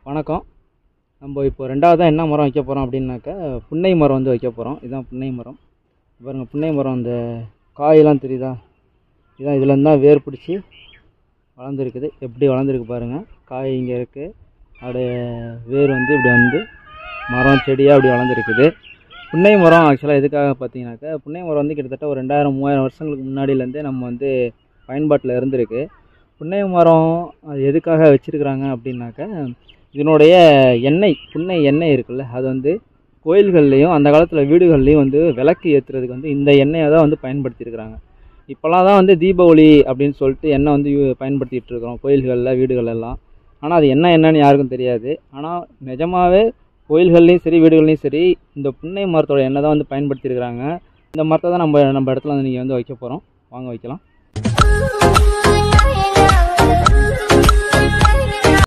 வணக்கம் நம்ம இப்போ ரெண்டாவதாக என்ன மரம் வைக்க போகிறோம் அப்படின்னாக்கா புன்னை மரம் வந்து வைக்க போகிறோம் இதுதான் புன்னை மரம் பாருங்கள் புன்னை மரம் அந்த காயெல்லாம் தெரியுதா இதான் இதுலேருந்து தான் வேர் பிடிச்சி வளர்ந்துருக்குது எப்படி வளர்ந்துருக்கு பாருங்கள் காய் இங்கே இருக்குது அப்படியே வேர் வந்து இப்படி வந்து மரம் செடியாக அப்படி வளர்ந்துருக்குது புன்னை மரம் ஆக்சுவலாக எதுக்காக பார்த்தீங்கன்னாக்கா புன்னை மரம் வந்து கிட்டத்தட்ட ஒரு ரெண்டாயிரம் மூவாயிரம் வருஷங்களுக்கு முன்னாடியிலேருந்தே நம்ம வந்து பயன்பாட்டில் இருந்திருக்கு புன்னை மரம் அது எதுக்காக வச்சுருக்குறாங்க அப்படின்னாக்கா இதனுடைய எண்ணெய் புன்னை எண்ணெய் இருக்குல்ல அது வந்து கோயில்கள்லேயும் அந்த காலத்தில் வீடுகள்லேயும் வந்து விளக்கு ஏற்றுறதுக்கு வந்து இந்த எண்ணெயை தான் வந்து பயன்படுத்தியிருக்கிறாங்க இப்போலாம் தான் வந்து தீபாவளி அப்படின்னு சொல்லிட்டு எண்ணெய் வந்து யூ- பயன்படுத்திட்டு இருக்கிறோம் கோயில்களில் வீடுகளெல்லாம் ஆனால் அது என்ன என்னன்னு யாருக்கும் தெரியாது ஆனால் நிஜமாவே கோயில்கள்லேயும் சரி வீடுகள்லேயும் சரி இந்த புன்னை மரத்தோட எண்ணெய் தான் வந்து பயன்படுத்தியிருக்கிறாங்க இந்த மரத்தை தான் நம்ம நம்ம இடத்துல வந்து நீங்கள் வந்து வைக்க போகிறோம் வாங்க வைக்கலாம்